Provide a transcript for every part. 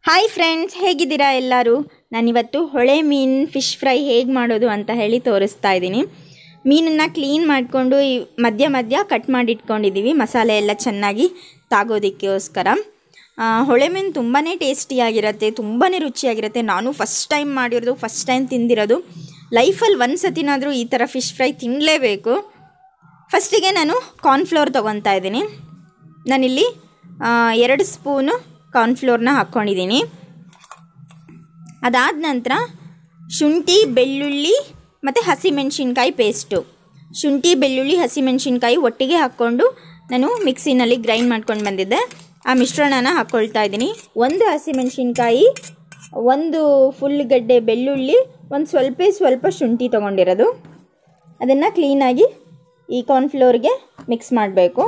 hi friends ಹೇಗಿದ್ದೀರಾ ಎಲ್ಲರೂ ನಾನಿವತ್ತು ಹೊಳೆ ಮೀನು ಫಿಶ್ ಫ್ರೈ ಹೇಗೆ ಮಾಡೋದು ಅಂತ ಹೇಳಿ ತೋರಿಸ್ತಾ ಇದ್ದೀನಿ ಮೀನನ್ನು ಕ್ಲೀನ್ ಮಾಡಿಕೊಂಡು ಈ ಮಧ್ಯ ಮಧ್ಯ ಕಟ್ ಮಾಡಿ ಇಟ್ಕೊಂಡಿದ್ದೀವಿ ಮಸಾಲೆ ಎಲ್ಲ ಚೆನ್ನಾಗಿ ತಾಗೋದಕ್ಕೋಸ್ಕರ ಆ, ಹೊಳೆ ಮೀನು ತುಂಬಾ ಟೇಸ್ಟಿಯಾಗಿರುತ್ತೆ ತುಂಬಾ ರುಚಿಯಾಗಿರುತ್ತೆ ನಾನು ಫಸ್ಟ್ ಟೈಮ್ ಮಾಡಿರೋದು ಫಸ್ಟ್ ಟೈಮ್ ತಿಂದಿರೋದು ಲೈಫಲ್ಲಿ ಒಂದು ಸತಿನಾದರೂ ಈ ಥರ ಫಿಶ್ ಫ್ರೈ ತಿನ್ನಲೇಬೇಕು ಫಸ್ಟಿಗೆ ನಾನು ಕಾರ್ನ್ಫ್ಲೋರ್ ತೊಗೊತಾ ಇದ್ದೀನಿ ನಾನಿಲ್ಲಿ ಆ, ಎರಡು ಸ್ಪೂನು ಕಾರ್ನ್ಫ್ಲೋರ್ನ ಹಾಕ್ಕೊಂಡಿದ್ದೀನಿ ಅದಾದ ನಂತರ ಶುಂಠಿ ಬೆಳ್ಳುಳ್ಳಿ ಮತ್ತು ಹಸಿಮೆಣಸಿನ್ಕಾಯಿ ಪೇಸ್ಟು ಶುಂಠಿ ಬೆಳ್ಳುಳ್ಳಿ ಹಸಿಮೆಣಸಿನ್ಕಾಯಿ ಒಟ್ಟಿಗೆ ಹಾಕ್ಕೊಂಡು ನಾನು ಮಿಕ್ಸಿನಲ್ಲಿ ಗ್ರೈಂಡ್ ಮಾಡ್ಕೊಂಡು ಬಂದಿದ್ದೆ ಆ ಮಿಶ್ರಣನ ಹಾಕ್ಕೊಳ್ತಾ ಇದ್ದೀನಿ ಒಂದು ಹಸಿಮೆಣಸಿನ್ಕಾಯಿ ಒಂದು ಫುಲ್ ಗಡ್ಡೆ ಬೆಳ್ಳುಳ್ಳಿ ಒಂದು ಸ್ವಲ್ಪ ಸ್ವಲ್ಪ ಶುಂಠಿ ತೊಗೊಂಡಿರೋದು ಅದನ್ನು ಕ್ಲೀನಾಗಿ ಈ ಕಾರ್ನ್ಫ್ಲೋರ್ಗೆ ಮಿಕ್ಸ್ ಮಾಡಬೇಕು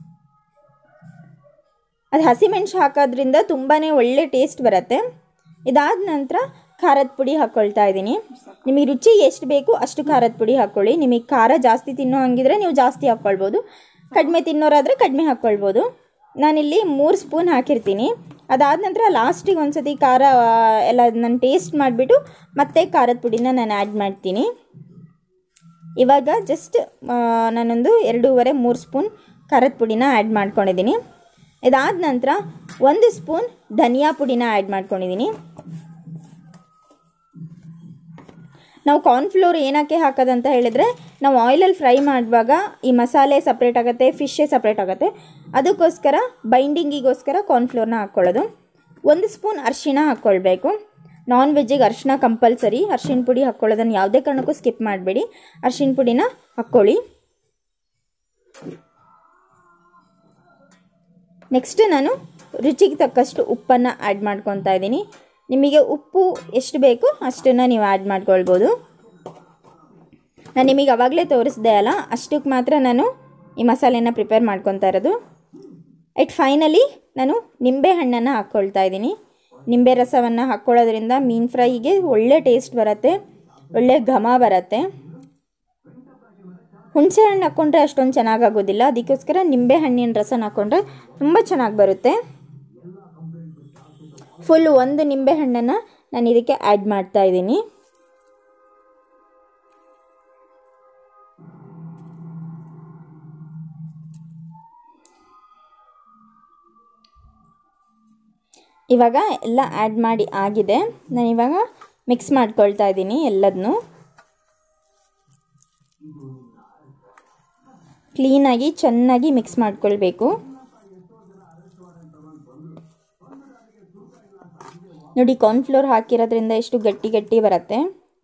ಅದು ಹಸಿಮೆಣಸು ಹಾಕೋದ್ರಿಂದ ತುಂಬಾ ಒಳ್ಳೆ ಟೇಸ್ಟ್ ಬರುತ್ತೆ ಇದಾದ ನಂತರ ಖಾರದ ಪುಡಿ ಹಾಕ್ಕೊಳ್ತಾ ಇದ್ದೀನಿ ನಿಮಗೆ ರುಚಿ ಎಷ್ಟು ಬೇಕು ಅಷ್ಟು ಖಾರದ ಪುಡಿ ಹಾಕ್ಕೊಳ್ಳಿ ನಿಮಗೆ ಖಾರ ಜಾಸ್ತಿ ತಿನ್ನೋ ಹಂಗಿದ್ರೆ ನೀವು ಜಾಸ್ತಿ ಹಾಕ್ಕೊಳ್ಬೋದು ಕಡಿಮೆ ತಿನ್ನೋರಾದರೆ ಕಡಿಮೆ ಹಾಕ್ಕೊಳ್ಬೋದು ನಾನಿಲ್ಲಿ ಮೂರು ಸ್ಪೂನ್ ಹಾಕಿರ್ತೀನಿ ಅದಾದ ನಂತರ ಲಾಸ್ಟಿಗೆ ಒಂದು ಸತಿ ಖಾರ ಆ, ಎಲ್ಲ ನಾನು ಟೇಸ್ಟ್ ಮಾಡಿಬಿಟ್ಟು ಮತ್ತೆ ಖಾರದ ಪುಡಿನ ನಾನು ಆ್ಯಡ್ ಮಾಡ್ತೀನಿ ಇವಾಗ ಜಸ್ಟ್ ನಾನೊಂದು ಎರಡೂವರೆ ಮೂರು ಸ್ಪೂನ್ ಖಾರದ ಪುಡಿನ ಆ್ಯಡ್ ಮಾಡ್ಕೊಂಡಿದ್ದೀನಿ ಇದಾದ ನಂತರ ಒಂದು ಸ್ಪೂನ್ ಧನಿಯಾ ಪುಡಿನ ಆ್ಯಡ್ ಮಾಡ್ಕೊಂಡಿದ್ದೀನಿ ನಾವು ಕಾರ್ನ್ಫ್ಲೋರ್ ಏನಕ್ಕೆ ಹಾಕೋದಂತ ಹೇಳಿದರೆ ನಾವು ಆಯಿಲಲ್ಲಿ ಫ್ರೈ ಮಾಡುವಾಗ ಈ ಮಸಾಲೆ ಸಪ್ರೇಟ್ ಆಗುತ್ತೆ ಫಿಶ್ಶೇ ಸಪ್ರೇಟ್ ಆಗುತ್ತೆ ಅದಕ್ಕೋಸ್ಕರ ಬೈಂಡಿಂಗಿಗೋಸ್ಕರ ಕಾರ್ನ್ಫ್ಲೋರ್ನ ಹಾಕ್ಕೊಳ್ಳೋದು ಒಂದು ಸ್ಪೂನ್ ಅರಿಶಿಣ ಹಾಕ್ಕೊಳ್ಬೇಕು ನಾನ್ ವೆಜ್ಜಿಗೆ ಅರಿಶಿಣ ಕಂಪಲ್ಸರಿ ಅರಿಶಿಣ ಪುಡಿ ಹಾಕ್ಕೊಳ್ಳೋದನ್ನು ಯಾವುದೇ ಕಾರಣಕ್ಕೂ ಸ್ಕಿಪ್ ಮಾಡಬೇಡಿ ಅರಿಶಿಣ ಪುಡಿನ ಹಾಕ್ಕೊಳ್ಳಿ ನೆಕ್ಸ್ಟ್ ನಾನು ರುಚಿಗೆ ತಕ್ಕಷ್ಟು ಉಪ್ಪನ್ನು ಆ್ಯಡ್ ಮಾಡ್ಕೊತಾ ಇದ್ದೀನಿ ನಿಮಗೆ ಉಪ್ಪು ಎಷ್ಟು ಬೇಕು ಅಷ್ಟನ್ನು ನೀವು ಆ್ಯಡ್ ಮಾಡ್ಕೊಳ್ಬೋದು ನಾನು ನಿಮಗೆ ಅವಾಗಲೇ ತೋರಿಸ್ದೆ ಅಲ್ಲ ಅಷ್ಟಕ್ಕೆ ಮಾತ್ರ ನಾನು ಈ ಮಸಾಲೆನ ಪ್ರಿಪೇರ್ ಮಾಡ್ಕೊತಾ ಇರೋದು ಇಟ್ ಫೈನಲಿ ನಾನು ನಿಂಬೆ ಹಣ್ಣನ್ನು ಹಾಕ್ಕೊಳ್ತಾ ಇದ್ದೀನಿ ನಿಂಬೆ ರಸವನ್ನು ಹಾಕ್ಕೊಳ್ಳೋದ್ರಿಂದ ಮೀನು ಫ್ರೈಗೆ ಒಳ್ಳೆ ಟೇಸ್ಟ್ ಬರುತ್ತೆ ಒಳ್ಳೆ ಘಮ ಬರುತ್ತೆ ಹುಣಸೆ ಹಣ್ಣು ಹಾಕ್ಕೊಂಡ್ರೆ ಅಷ್ಟೊಂದು ಚೆನ್ನಾಗಾಗೋದಿಲ್ಲ ಅದಕ್ಕೋಸ್ಕರ ನಿಂಬೆ ಹಣ್ಣಿನ ರಸನ ಹಾಕ್ಕೊಂಡ್ರೆ ತುಂಬ ಚೆನ್ನಾಗಿ ಬರುತ್ತೆ ಫುಲ್ ಒಂದು ನಿಂಬೆ ಹಣ್ಣನ್ನು ನಾನು ಇದಕ್ಕೆ ಆ್ಯಡ್ ಮಾಡ್ತಾ ಇದ್ದೀನಿ ಇವಾಗ ಎಲ್ಲ ಆ್ಯಡ್ ಮಾಡಿ ಆಗಿದೆ ನಾನು ಇವಾಗ ಮಿಕ್ಸ್ ಮಾಡ್ಕೊಳ್ತಾ ಇದ್ದೀನಿ ಎಲ್ಲದನ್ನೂ ಕ್ಲೀನಾಗಿ ಚೆನ್ನಾಗಿ ಮಿಕ್ಸ್ ಮಾಡ್ಕೊಳ್ಬೇಕು ನೋಡಿ ಕಾರ್ನ್ಫ್ಲೋರ್ ಹಾಕಿರೋದ್ರಿಂದ ಎಷ್ಟು ಗಟ್ಟಿ ಗಟ್ಟಿ ಬರುತ್ತೆ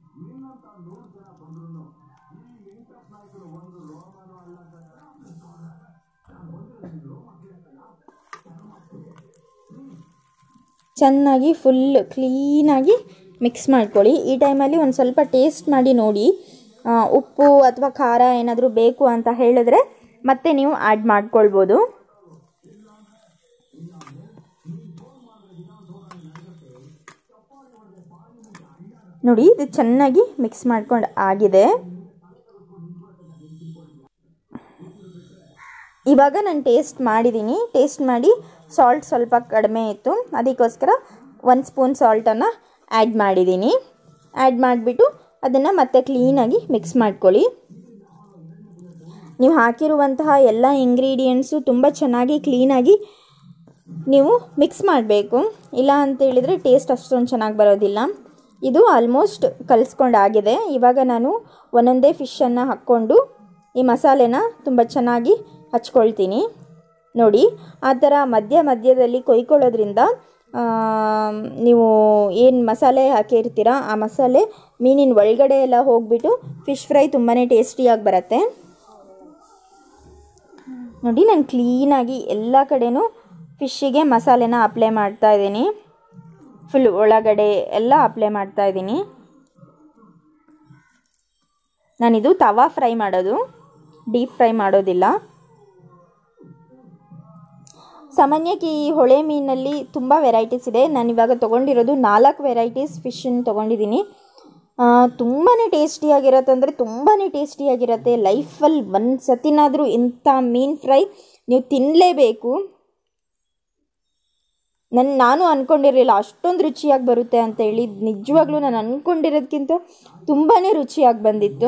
ಚೆನ್ನಾಗಿ ಫುಲ್ ಕ್ಲೀನಾಗಿ ಮಿಕ್ಸ್ ಮಾಡ್ಕೊಳ್ಳಿ ಈ ಟೈಮಲ್ಲಿ ಒಂದು ಸ್ವಲ್ಪ ಟೇಸ್ಟ್ ಮಾಡಿ ನೋಡಿ ಆ, ಉಪ್ಪು ಅಥವಾ ಖಾರ ಏನಾದರೂ ಬೇಕು ಅಂತ ಹೇಳಿದ್ರೆ ಮತ್ತೆ ನೀವು ಆ್ಯಡ್ ಮಾಡ್ಕೊಳ್ಬೋದು ನೋಡಿ ಇದು ಚೆನ್ನಾಗಿ ಮಿಕ್ಸ್ ಮಾಡ್ಕೊಂಡು ಆಗಿದೆ ಇವಾಗ ನಾನು ಟೇಸ್ಟ್ ಮಾಡಿದ್ದೀನಿ ಟೇಸ್ಟ್ ಮಾಡಿ ಸಾಲ್ಟ್ ಸ್ವಲ್ಪ ಕಡಿಮೆ ಇತ್ತು ಅದಕ್ಕೋಸ್ಕರ ಒಂದು ಸ್ಪೂನ್ ಸಾಲ್ಟನ್ನು ಆ್ಯಡ್ ಮಾಡಿದ್ದೀನಿ ಆ್ಯಡ್ ಮಾಡಿಬಿಟ್ಟು ಅದನ್ನು ಮತ್ತೆ ಕ್ಲೀನಾಗಿ ಮಿಕ್ಸ್ ಮಾಡ್ಕೊಳ್ಳಿ ನೀವು ಹಾಕಿರುವಂತಹ ಎಲ್ಲ ಇಂಗ್ರೀಡಿಯೆಂಟ್ಸು ತುಂಬ ಚೆನ್ನಾಗಿ ಕ್ಲೀನಾಗಿ ನೀವು ಮಿಕ್ಸ್ ಮಾಡಬೇಕು ಇಲ್ಲ ಅಂತ ಹೇಳಿದರೆ ಟೇಸ್ಟ್ ಅಷ್ಟೊಂದು ಚೆನ್ನಾಗಿ ಬರೋದಿಲ್ಲ ಇದು ಆಲ್ಮೋಸ್ಟ್ ಕಲಿಸ್ಕೊಂಡಾಗಿದೆ ಇವಾಗ ನಾನು ಒಂದೊಂದೇ ಫಿಶನ್ನು ಹಾಕ್ಕೊಂಡು ಈ ಮಸಾಲೆನ ತುಂಬ ಚೆನ್ನಾಗಿ ಹಚ್ಕೊಳ್ತೀನಿ ನೋಡಿ ಆ ಥರ ಮಧ್ಯ ಮಧ್ಯದಲ್ಲಿ ಕೊಯ್ಕೊಳ್ಳೋದ್ರಿಂದ ಆ, ನೀವು ಏನು ಮಸಾಲೆ ಹಾಕಿರ್ತೀರ ಆ ಮಸಾಲೆ ಮೀನಿನ ಒಳಗಡೆ ಎಲ್ಲ ಹೋಗಿಬಿಟ್ಟು ಫಿಶ್ ಫ್ರೈ ತುಂಬಾ ಟೇಸ್ಟಿಯಾಗಿ ಬರುತ್ತೆ ನೋಡಿ ನಾನು ಕ್ಲೀನಾಗಿ ಎಲ್ಲ ಕಡೆನೂ ಫಿಶ್ಶಿಗೆ ಮಸಾಲೆನ ಅಪ್ಲೈ ಮಾಡ್ತಾ ಇದ್ದೀನಿ ಫುಲ್ ಒಳಗಡೆ ಎಲ್ಲ ಅಪ್ಲೈ ಮಾಡ್ತಾ ಇದ್ದೀನಿ ನಾನಿದು ತವಾ ಫ್ರೈ ಮಾಡೋದು ಡೀಪ್ ಫ್ರೈ ಮಾಡೋದಿಲ್ಲ ಸಾಮಾನ್ಯಕ್ಕೆ ಈ ಹೊಳೆ ಮೀನಲ್ಲಿ ತುಂಬ ವೆರೈಟೀಸ್ ಇದೆ ನಾನು ಇವಾಗ ತೊಗೊಂಡಿರೋದು ನಾಲ್ಕು ವೆರೈಟೀಸ್ ಫಿಶನ್ನು ತೊಗೊಂಡಿದ್ದೀನಿ ತುಂಬಾ ಟೇಸ್ಟಿಯಾಗಿರತ್ತೆ ಅಂದರೆ ತುಂಬಾ ಟೇಸ್ಟಿಯಾಗಿರುತ್ತೆ ಲೈಫಲ್ಲಿ ಒಂದು ಸತಿನಾದರೂ ಇಂಥ ಮೀನು ಫ್ರೈ ನೀವು ತಿನ್ನಲೇಬೇಕು ನನ್ನ ನಾನು ಅಂದ್ಕೊಂಡಿರಲಿಲ್ಲ ಅಷ್ಟೊಂದು ರುಚಿಯಾಗಿ ಬರುತ್ತೆ ಅಂತ ಹೇಳಿ ನಿಜವಾಗ್ಲೂ ನಾನು ಅಂದ್ಕೊಂಡಿರೋದಕ್ಕಿಂತ ತುಂಬಾ ರುಚಿಯಾಗಿ ಬಂದಿತ್ತು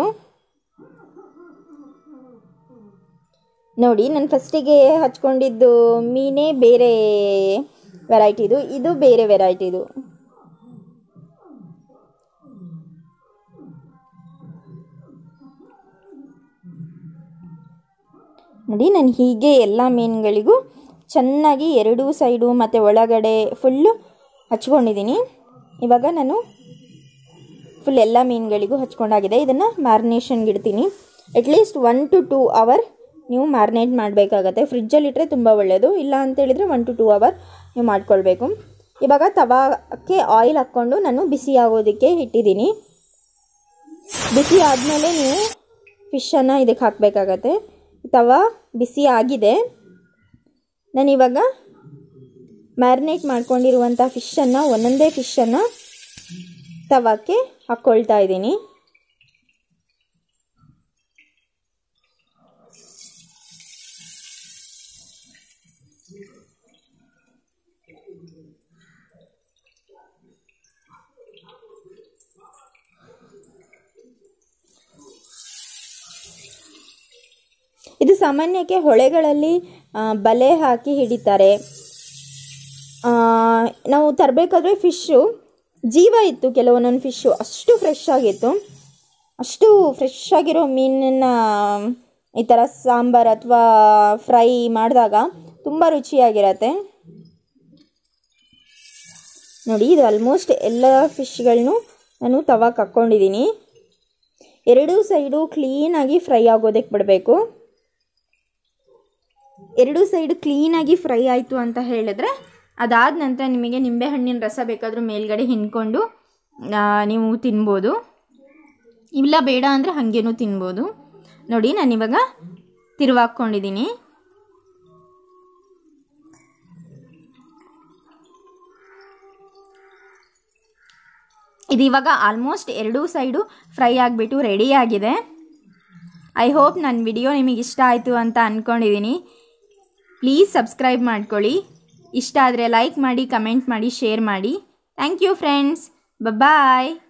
ನೋಡಿ ನಾನು ಫಸ್ಟಿಗೆ ಹಚ್ಕೊಂಡಿದ್ದು ಮೀನೇ ಬೇರೆ ವೆರೈಟಿದು ಇದು ಬೇರೆ ವೆರೈಟಿದು ನೋಡಿ ನಾನು ಹೀಗೆ ಎಲ್ಲ ಮೀನುಗಳಿಗೂ ಚೆನ್ನಾಗಿ ಎರಡೂ ಸೈಡು ಮತ್ತು ಒಳಗಡೆ ಫುಲ್ಲು ಹಚ್ಕೊಂಡಿದ್ದೀನಿ ಇವಾಗ ನಾನು ಫುಲ್ ಎಲ್ಲ ಮೀನುಗಳಿಗೂ ಹಚ್ಕೊಂಡಾಗಿದೆ ಇದನ್ನು ಮ್ಯಾರಿನೇಷನ್ಗೆ ಇಡ್ತೀನಿ at least one to two hour ನೀವು ಮ್ಯಾರಿನೇಟ್ ಮಾಡಬೇಕಾಗತ್ತೆ ಫ್ರಿಜ್ಜಲ್ಲಿಟ್ಟರೆ ತುಂಬ ಒಳ್ಳೆಯದು ಇಲ್ಲ ಅಂತೇಳಿದರೆ ಒನ್ ಟು ಟೂ ಅವರ್ ನೀವು ಮಾಡ್ಕೊಳ್ಬೇಕು ಇವಾಗ ತವಾಕ್ಕೆ ಆಯಿಲ್ ಹಾಕ್ಕೊಂಡು ನಾನು ಬಿಸಿ ಆಗೋದಕ್ಕೆ ಇಟ್ಟಿದ್ದೀನಿ ಬಿಸಿ ಆದಮೇಲೆ ನೀವು ಫಿಶನ್ನು ಇದಕ್ಕೆ ಹಾಕಬೇಕಾಗತ್ತೆ ತವಾ ಬಿಸಿ ಆಗಿದೆ ನಾನಿವಾಗ ಮ್ಯಾರಿನೇಟ್ ಮಾಡ್ಕೊಂಡಿರುವಂಥ ಫಿಶನ್ನು ಒಂದೊಂದೇ ಫಿಶನ್ನು ತವಾಕ್ಕೆ ಹಾಕ್ಕೊಳ್ತಾ ಇದ್ದೀನಿ ಇದು ಸಾಮಾನ್ಯಕ್ಕೆ ಹೊಳೆಗಳಲ್ಲಿ ಆ, ಬಲೆ ಹಾಕಿ ಹಿಡಿತಾರೆ ಆ, ನಾವು ತರಬೇಕಾದ್ರೆ ಫಿಶ್ಶು ಜೀವ ಇತ್ತು ಕೆಲವೊಂದೊಂದು ಫಿಶ್ಶು ಅಷ್ಟು ಫ್ರೆಶ್ ಆಗಿತ್ತು ಅಷ್ಟು ಫ್ರೆಶ್ ಆಗಿರೋ ಮೀನನ್ನು ಈ ಥರ ಸಾಂಬಾರು ಅಥವಾ ಫ್ರೈ ಮಾಡಿದಾಗ ತುಂಬ ರುಚಿಯಾಗಿರತ್ತೆ ನೋಡಿ ಇದು ಆಲ್ಮೋಸ್ಟ್ ಎಲ್ಲ ಫಿಶ್ಗಳನ್ನು ನಾನು ತವಾಕ್ ಹಾಕ್ಕೊಂಡಿದ್ದೀನಿ ಎರಡೂ ಸೈಡು ಕ್ಲೀನಾಗಿ ಫ್ರೈ ಆಗೋದಕ್ಕೆ ಬಿಡಬೇಕು ಎರಡೂ ಸೈಡು ಕ್ಲೀನಾಗಿ ಫ್ರೈ ಆಯಿತು ಅಂತ ಹೇಳಿದ್ರೆ ಅದಾದ ನಂತರ ನಿಮಗೆ ನಿಂಬೆಹಣ್ಣಿನ ರಸ ಬೇಕಾದರೂ ಮೇಲ್ಗಡೆ ಹಿಂಡ್ಕೊಂಡು ಆ, ನೀವು ತಿನ್ಬೋದು ಇಲ್ಲ ಬೇಡ ಅಂದರೆ ಹಾಗೇನೂ ತಿನ್ಬೋದು ನೋಡಿ ನಾನಿವಾಗ ತಿರುವಾಕ್ಕೊಂಡಿದ್ದೀನಿ ಇದು ಇವಾಗ ಆಲ್ಮೋಸ್ಟ್ ಎರಡೂ ಸೈಡು ಫ್ರೈ ಆಗಿಬಿಟ್ಟು ರೆಡಿ ಆಗಿದೆ ಐ ಹೋಪ್ ನನ್ನ ವಿಡಿಯೋ ನಿಮಗೆ ಇಷ್ಟ ಆಯಿತು ಅಂತ ಅಂದ್ಕೊಂಡಿದ್ದೀನಿ ಪ್ಲೀಸ್ ಸಬ್ಸ್ಕ್ರೈಬ್ ಮಾಡ್ಕೊಳ್ಳಿ ಇಷ್ಟ ಆದರೆ ಲೈಕ್ ಮಾಡಿ ಕಮೆಂಟ್ ಮಾಡಿ ಶೇರ್ ಮಾಡಿ ಥ್ಯಾಂಕ್ ಯು ಫ್ರೆಂಡ್ಸ್ ಬಾಯ್